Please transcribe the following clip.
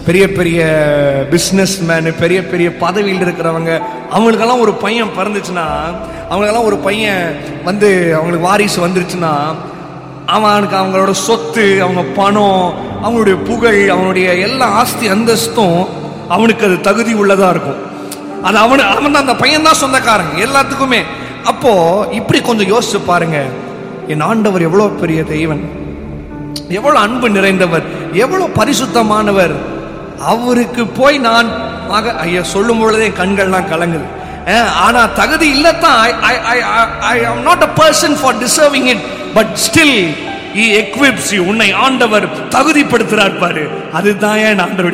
பெரிய பெரிய business menu பெரிய பெரிய பதவியில் இருக்கிறவங்க அவங்களுக்கெல்லாம் ஒரு பையன் பிறந்துச்சுன்னா அவங்களுக்கெல்லாம் ஒரு பையன் வந்து அவங்களுக்கு வாரிசு வந்துருச்சுன்னா அவனுக்கு அவங்களோட சொத்து அவங்க பணம் அவங்களுடைய புகழ் அவனுடைய எல்லா ஆஸ்தி அந்தஸ்தும் அவனுக்கு அது தகுதி உள்ளதா இருக்கும் அது அவனு அவன் தான் அந்த பையன் தான் சொந்தக்காரன் எல்லாத்துக்குமே அப்போ இப்படி கொஞ்சம் யோசிச்சு பாருங்க என் ஆண்டவர் எவ்வளவு பெரிய தெய்வன் எவ்வளவு அன்பு நிறைந்தவர் எவ்வளவு பரிசுத்தமானவர் அவருக்கு போய் நான் மக ஐயா சொல்லும் பொழுதே என் கண்கள்லாம் கலங்குது அஹ், ஆனா தகுதி இல்லத்தான் ஐ I I am not a person for deserving it but still he equips உன்னை ஆண்டவர் தகுதிப்படுத்துறார் பாரு அதுதான் என் ஆண்டவர்